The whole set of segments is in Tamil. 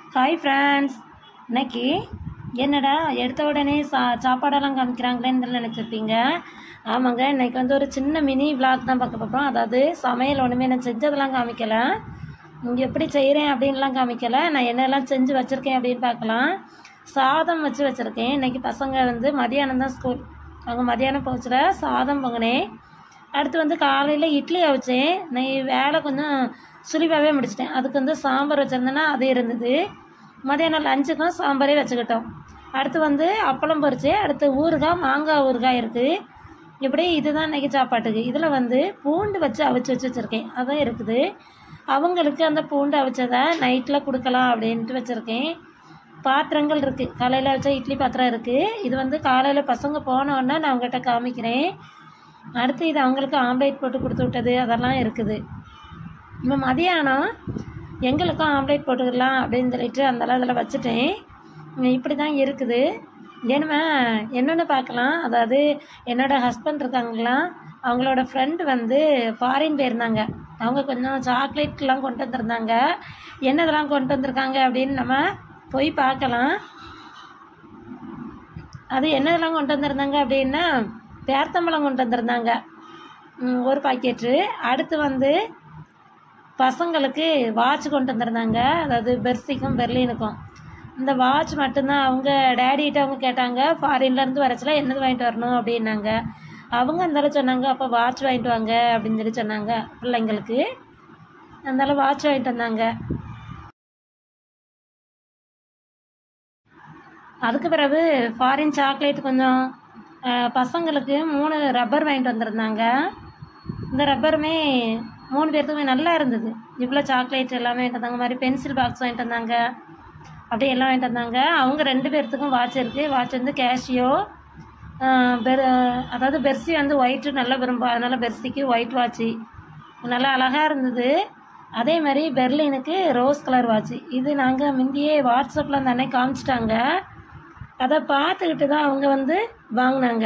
ஹாய் ஃப்ரெண்ட்ஸ் இன்னைக்கு என்னடா எடுத்த உடனே சா சாப்பாடெல்லாம் காமிக்கிறாங்களேன்னு நினச்சிருப்பீங்க ஆமாங்க இன்னைக்கு வந்து ஒரு சின்ன மினி vlog தான் பார்க்க போகிறோம் அதாவது சமையல் ஒன்றுமே நான் செஞ்சதெல்லாம் காமிக்கலை இங்கே எப்படி செய்கிறேன் அப்படின்லாம் காமிக்கலை நான் என்னெல்லாம் செஞ்சு வச்சுருக்கேன் அப்படின்னு பார்க்கலாம் சாதம் வச்சு வச்சுருக்கேன் இன்னைக்கு பசங்க வந்து மதியானம் தான் ஸ்கூல் அவங்க மதியானம் போச்சுல சாதம் பொங்கினேன் அடுத்து வந்து காலையில் இட்லி அவிச்சேன் நான் வேலை கொஞ்சம் சுழிவாகவே முடிச்சிட்டேன் அதுக்கு வந்து சாம்பார் வச்சுருந்தேன்னா அது இருந்தது மதியானம் லஞ்சுக்கும் சாம்பாரே வச்சுக்கிட்டோம் அடுத்து வந்து அப்பளம் பொரிச்சேன் அடுத்து ஊறுகாய் மாங்காய் ஊறுகாய் இருக்குது இப்படி இதுதான் இன்றைக்கி சாப்பாட்டுக்கு இதில் வந்து பூண்டு வச்சு அவிச்சு வச்சு வச்சுருக்கேன் அதான் இருக்குது அவங்களுக்கு அந்த பூண்டு அவிச்சதை நைட்டில் கொடுக்கலாம் அப்படின்ட்டு வச்சுருக்கேன் பாத்திரங்கள் இருக்குது காலையில் வச்ச இட்லி பாத்திரம் இருக்குது இது வந்து காலையில் பசங்க போனோடனே நான் அவங்ககிட்ட காமிக்கிறேன் அடுத்து இது அவங்களுக்கு ஆம்லேட் போட்டு கொடுத்து விட்டது அதெல்லாம் இருக்குது இப்போ மதியானம் எங்களுக்கும் ஆம்லேட் போட்டுக்கலாம் அப்படின்னு சொல்லிட்டு அந்த அதில் வச்சுட்டேன் இப்படி தான் இருக்குது ஏன்னா என்னென்னு பார்க்கலாம் அதாவது என்னோடய ஹஸ்பண்ட் இருக்காங்களா அவங்களோட ஃப்ரெண்டு வந்து ஃபாரின் போயிருந்தாங்க அவங்க கொஞ்சம் சாக்லேட்லாம் கொண்டு வந்திருந்தாங்க என்னதெல்லாம் கொண்டு வந்திருக்காங்க அப்படின்னு நம்ம போய் பார்க்கலாம் அது என்னதெல்லாம் கொண்டு வந்திருந்தாங்க அப்படின்னா பேர்த்தம்பழம் கொண்டு வந்திருந்தாங்க ம், ஒரு பாக்கெட்டு அடுத்து வந்து பசங்களுக்கு வாட்ச் கொண்டு வந்திருந்தாங்க அதாவது பெர்சிக்கும் பெர்லினுக்கும் இந்த வாட்ச் மட்டும்தான் அவங்க டேடிகிட்ட அவங்க கேட்டாங்க ஃபாரின்லேருந்து வரச்சுல என்னது வாங்கிட்டு வரணும் அப்படின்னாங்க அவங்க அந்தாலும் சொன்னாங்க அப்போ வாட்ச் வாங்கிட்டு வாங்க அப்படின்னு சொல்லி சொன்னாங்க பிள்ளைங்களுக்கு அதனால வாட்ச் வாங்கிட்டு வந்தாங்க அதுக்கு பிறகு ஃபாரின் சாக்லேட் கொஞ்சம் அஹ், பசங்களுக்கு மூணு ரப்பர் வாங்கிட்டு வந்திருந்தாங்க இந்த ரப்பருமே மூணு பேர்த்துக்குமே நல்லா இருந்தது இவ்வளோ சாக்லேட் எல்லாமே வாங்கிட்டு வந்தாங்க மாதிரி பென்சில் பாக்ஸ் வாங்கிட்டு வந்தாங்க அப்படியே எல்லாம் வாங்கிட்டு வந்தாங்க அவங்க ரெண்டு பேர்த்துக்கும் வாட்ச் இருக்குது வாட்ச் வந்து கேஷியோ பெர் அதாவது பெர்சி வந்து ஒயிட்டு நல்லா விரும்பும் அதனால் பெர்சிக்கு ஒயிட் வாட்ச்சு நல்லா அழகாக இருந்தது அதே மாதிரி பெர்லினுக்கு ரோஸ் கலர் வாட்ச் இது நாங்கள் முந்தியே வாட்ஸ்அப்பில் அந்த அன்னைக்கு காமிச்சிட்டாங்க அதை பார்த்துக்கிட்டு தான் அவங்க வந்து வாங்கினாங்க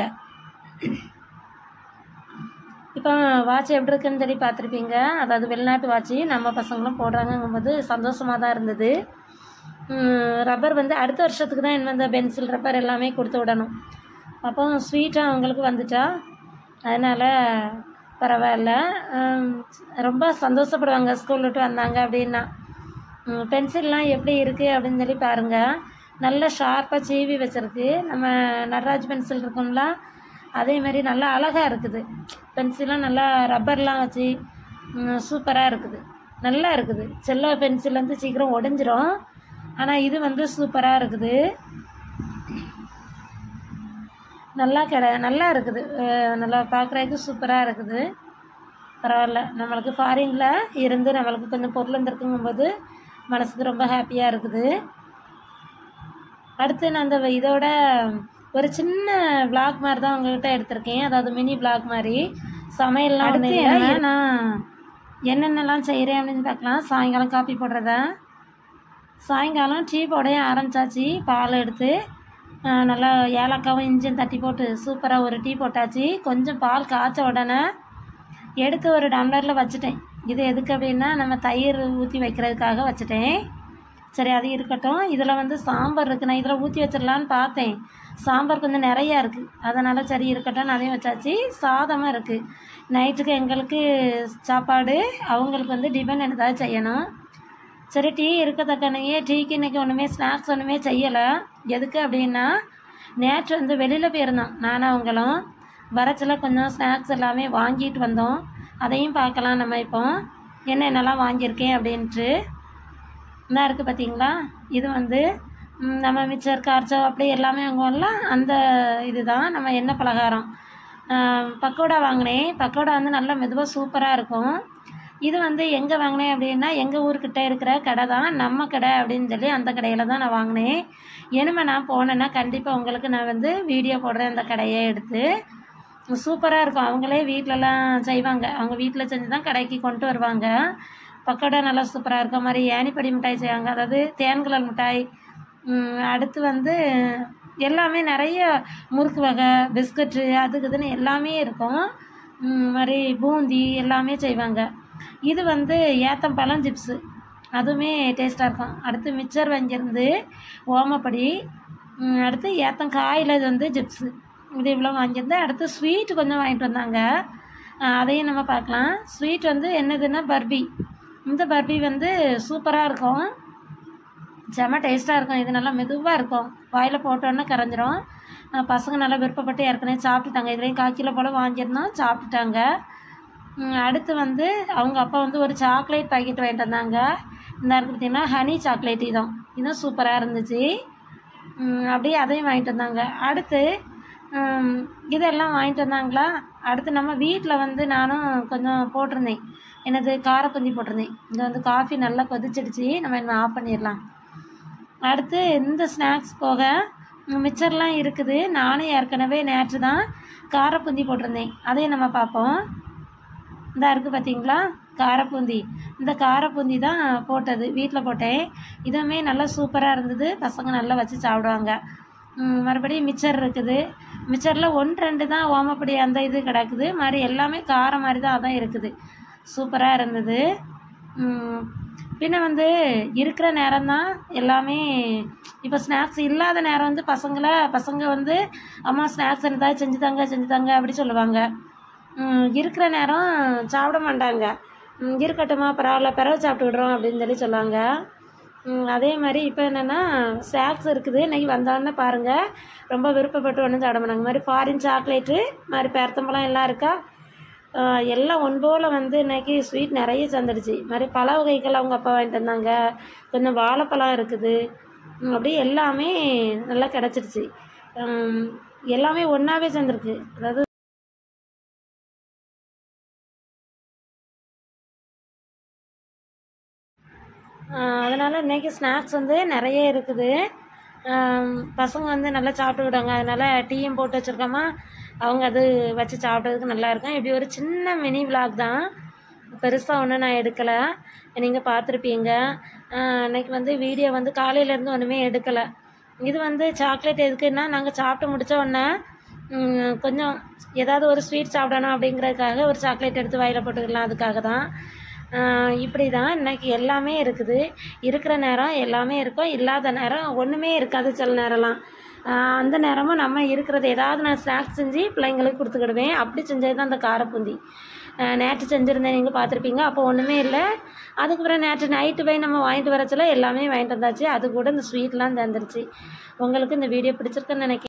இப்போ வாட்ச் எப்படி இருக்குன்னு சொல்லி பார்த்துருப்பீங்க அதாவது வெளிநாட்டு வாட்ச் நம்ம பசங்களும் போடுறாங்கங்கும்போது சந்தோஷமாக தான் இருந்தது ரப்பர் வந்து அடுத்த வருஷத்துக்கு தான் என்ன இந்த பென்சில் ரப்பர் எல்லாமே கொடுத்து விடணும் அப்போ ஸ்வீட்டாக அவங்களுக்கு வந்துட்டா அதனால் பரவாயில்ல உம், ரொம்ப சந்தோஷப்படுவாங்க ஸ்கூல் விட்டு வந்தாங்க அப்படின்னா பென்சில்லாம் எப்படி இருக்குது அப்படின்னு சொல்லி பாருங்கள் நல்ல ஷார்ப்பாக சீவி வச்சிருக்கு நம்ம நடராஜ் பென்சில் இருக்கும்ல அதே மாதிரி நல்லா அழகாக இருக்குது பென்சிலாம் நல்லா ரப்பர்லாம் வச்சு சூப்பராக இருக்குது நல்லா இருக்குது செல்லோ பென்சில் வந்து சீக்கிரம் உடஞ்சிரும் ஆனால் இது வந்து சூப்பராக இருக்குது நல்லா கிட நல்லா இருக்குது அஹ் நல்லா பார்க்குறதுக்கு சூப்பராக இருக்குது பரவாயில்ல நம்மளுக்கு ஃபாரினில் இருந்து நம்மளுக்கு கொஞ்சம் பொருள் வந்துருக்குங்கும்போது மனசுக்கு ரொம்ப ஹாப்பியாக இருக்குது அடுத்து நான் அந்த இதோட ஒரு சின்ன vlog மாதிரி தான் உங்கள்கிட்ட எடுத்திருக்கேன் அதாவது மினி vlog மாதிரி சமையல்லாம் அடுத்து என்ன நான் என்னென்னலாம் செய்கிறேன் அப்படின்னு பார்க்கலாம் சாயங்காலம் காப்பி போடுறதா சாயங்காலம் டீ போடைய ஆரம்பிச்சாச்சு பால் எடுத்து ஆஹ், நல்லா ஏலக்காவும் இஞ்சியும் தட்டி போட்டு சூப்பராக ஒரு டீ போட்டாச்சு கொஞ்சம் பால் காய்ச்ச உடனே எடுத்து ஒரு டம்ளரில் வச்சுட்டேன் இது எதுக்கு அப்படின்னா நம்ம தயிர் ஊற்றி வைக்கிறதுக்காக வச்சுட்டேன் சரி அது இருக்கட்டும் இதில் வந்து சாம்பார் இருக்குது நான் இதில் ஊற்றி வச்சிடலான்னு பார்த்தேன் சாம்பார் கொஞ்சம் நிறையா இருக்குது அதனால் சரி இருக்கட்டும் அதையும் வச்சாச்சு சாதமும் இருக்குது நைட்டுக்கு எங்களுக்கு சாப்பாடு அவங்களுக்கு வந்து டிபன் ஏதாவது செய்யணும் சரி டீ இருக்கத்தக்கனையே டீக்கு இன்றைக்கி ஒன்றுமே ஸ்நாக்ஸ் ஒன்றுமே செய்யலை எதுக்கு அப்படின்னா நேற்று வந்து வெளியில் போயிருந்தோம் நானும் அவங்களும் வரச்சில் கொஞ்சம் ஸ்நாக்ஸ் எல்லாமே வாங்கிட்டு வந்தோம் அதையும் பார்க்கலாம் நம்ம இப்போ என்ன என்னெல்லாம் வாங்கியிருக்கேன் அப்படின்ட்டு இந்தா இருக்குது பார்த்தீங்களா இது வந்து ம், நம்ம மிச்சர் கார்ச்சோ அப்படி எல்லாமே வாங்குவோம்ல அந்த இதுதான் நம்ம எண்ணெய் பலகாரம் ஆம், பக்கோடா வாங்கினேன் பக்கோடா வந்து நல்லா மெதுவாக சூப்பராக இருக்கும் இது வந்து எங்கே வாங்கினேன் அப்படின்னா எங்கள் ஊர்கிட்ட இருக்கிற கடை தான் நம்ம கடை அப்படின்னு சொல்லி அந்த கடையில் தான் நான் வாங்கினேன் இனிமேல் நான் போனேன்னா கண்டிப்பாக உங்களுக்கு நான் வந்து வீடியோ போடுறேன் அந்த கடையை எடுத்து சூப்பராக இருக்கும் அவங்களே வீட்டிலலாம் செய்வாங்க அவங்க வீட்டில் செஞ்சு தான் கடைக்கு கொண்டு வருவாங்க பக்கோடா நல்லா சூப்பராக இருக்க மாதிரி ஏனிப்படி மிட்டாய் செய்வாங்க அதாவது தேன்குழல் மிட்டாய் ம், அடுத்து வந்து எல்லாமே நிறைய முறுக்கு வகை பிஸ்கட்டு அதுக்கு இதுன்னு எல்லாமே இருக்கும் ம், மாதிரி பூந்தி எல்லாமே செய்வாங்க இது வந்து ஏத்தம்பழம் சிப்ஸு அதுவுமே டேஸ்ட்டாக இருக்கும் அடுத்து மிச்சர் வாங்கியிருந்து ஓமப்படி ம், அடுத்து ஏத்தங்காயில் இது வந்து ஜிப்ஸு இது இவ்வளோ வாங்கியிருந்தேன் அடுத்து ஸ்வீட் கொஞ்சம் வாங்கிட்டு வந்தாங்க அஹ் அதையும் நம்ம பார்க்கலாம் ஸ்வீட் வந்து என்னதுன்னா பர்பி இந்த பர்பி வந்து சூப்பராக இருக்கும் செம டேஸ்ட்டாக இருக்கும் இது நல்லா மெதுவாக இருக்கும் வாயில் போட்டோன்னே கரைஞ்சிரும் அஹ் பசங்க நல்லா விருப்பப்பட்டு ஏற்கனவே சாப்பிட்டுட்டாங்க இதுலேயும் கால் கிலோ போல் வாங்கியிருந்தோம் சாப்பிட்டுட்டாங்க ம், அடுத்து வந்து அவங்க அப்பா வந்து ஒரு சாக்லேட் பாக்கெட் வாங்கிட்டு வந்தாங்க இந்த இருக்கு பார்த்தீங்கன்னா ஹனி சாக்லேட் இதுவும் இதுவும் சூப்பராக இருந்துச்சு ம், அப்படியே அதையும் வாங்கிட்டு வந்தாங்க அடுத்து ம், இதெல்லாம் வாங்கிட்டு வந்தாங்களா அடுத்து நம்ம வீட்டில் வந்து நானும் கொஞ்சம் போட்டிருந்தேன் எனது காரப்பந்தி போட்டிருந்தேன் இங்கே வந்து காஃபி நல்லா கொதிச்சிடுச்சு நம்ம என்ன ஆஃப் பண்ணிடலாம் அடுத்து இந்த ஸ்நாக்ஸ் போக ம், மிச்சர்லாம் இருக்குது நானும் ஏற்கனவே நேற்று தான் காரப்பூந்தி போட்டிருந்தேன் அதையும் நம்ம பார்ப்போம் இந்த இருக்குது பார்த்தீங்களா காரப்பூந்தி இந்த காரப்பூந்தி தான் போட்டது வீட்டில் போட்டேன் இதுவுமே நல்லா சூப்பராக இருந்தது பசங்க நல்லா வச்சு சாப்பிடுவாங்க ம், மறுபடியும் மிச்சர் இருக்குது மிச்சரில் ஒன்று ரெண்டு தான் ஓமப்படி அந்த இது கிடக்குது மாதிரி எல்லாமே காரம் மாதிரி தான் அதான் இருக்குது சூப்பராக இருந்தது ம், பின்ன வந்து இருக்கிற நேரம் தான் எல்லாமே இப்போ ஸ்நாக்ஸ் இல்லாத நேரம் வந்து பசங்களை பசங்க வந்து அம்மா ஸ்நாக்ஸ் என்னதாவது செஞ்சு தாங்க செஞ்சு தாங்க அப்படி சொல்லுவாங்க ம், இருக்கிற நேரம் சாப்பிட மாட்டாங்க ம், இருக்கட்டுமா பரவாயில்ல பிறகு சாப்பிட்டுக்கிடுறோம் அப்படின்னு சொல்லி சொல்லுவாங்க ம், அதே மாதிரி இப்போ என்னென்னா ஸ்நாக்ஸ் இருக்குது இன்றைக்கி வந்தோடனே பாருங்கள் ரொம்ப விருப்பப்பட்டு ஒன்றும் சாப்பிட மாட்டாங்க மாதிரி ஃபாரின் சாக்லேட்டு மாதிரி பேர்த்தம்பழம் எல்லாம் இருக்கா ஆஹ் எல்லாம் ஒன்போல வந்து இன்னைக்கு ஸ்வீட் நிறைய சேர்ந்துடுச்சு மாதிரி பல வகைகள் அவங்க அப்பா வாங்கிட்டு வந்தாங்க கொஞ்சம் வாழைப்பழம் இருக்குது ம், அப்படியே எல்லாமே நல்லா கிடச்சிருச்சு ஹம், எல்லாமே ஒன்றாவே சேர்ந்துருக்கு அதாவது அதனால் இன்றைக்கி ஸ்நாக்ஸ் வந்து நிறைய இருக்குது ஆம், பசங்க வந்து நல்லா சாப்பிட்டுக்கிட்டாங்க அதனால் டீயும் போட்டு வச்சுருக்கோமா அவங்க அது வச்சு சாப்பிட்றதுக்கு நல்லா இருக்கும் இப்படி ஒரு சின்ன மினி விலாக் தான் பெருசாக ஒன்றும் நான் எடுக்கலை நீங்கள் பார்த்துருப்பீங்க அன்னைக்கு வந்து வீடியோ வந்து காலையிலேருந்து ஒன்றுமே எடுக்கலை இது வந்து சாக்லேட் எதுக்குன்னா நாங்கள் சாப்பிட்டு முடிச்ச உடனே ம், கொஞ்சம் ஏதாவது ஒரு ஸ்வீட் சாப்பிடணும் அப்படிங்கிறதுக்காக ஒரு சாக்லேட் எடுத்து வாயில் போட்டுக்கலாம் அதுக்காக தான் ஆஹ் இப்படி தான் இன்னைக்கு எல்லாமே இருக்குது இருக்கிற நேரம் எல்லாமே இருக்கும் இல்லாத நேரம் ஒன்றுமே இருக்காது சில நேரம்லாம் ஆஹ் அந்த நேரமும் நம்ம இருக்கிறது ஏதாவது நான் ஸ்நாக்ஸ் செஞ்சு பிள்ளைங்களுக்கு கொடுத்துக்கிடுவேன் அப்படி செஞ்சது தான் அந்த காரப்பூந்தி ஆஹ் நேற்று செஞ்சுருந்தேன் நீங்கள் பார்த்துருப்பீங்க அப்போ ஒன்றுமே இல்லை அதுக்கப்புறம் நேற்று நைட்டு போய் நம்ம வாங்கிட்டு வரச்சில எல்லாமே வாங்கிட்டு வந்தாச்சு அது கூட இந்த ஸ்வீட்லாம் தந்துருச்சு உங்களுக்கு இந்த வீடியோ பிடிச்சிருக்குன்னு நினைக்கிறேன்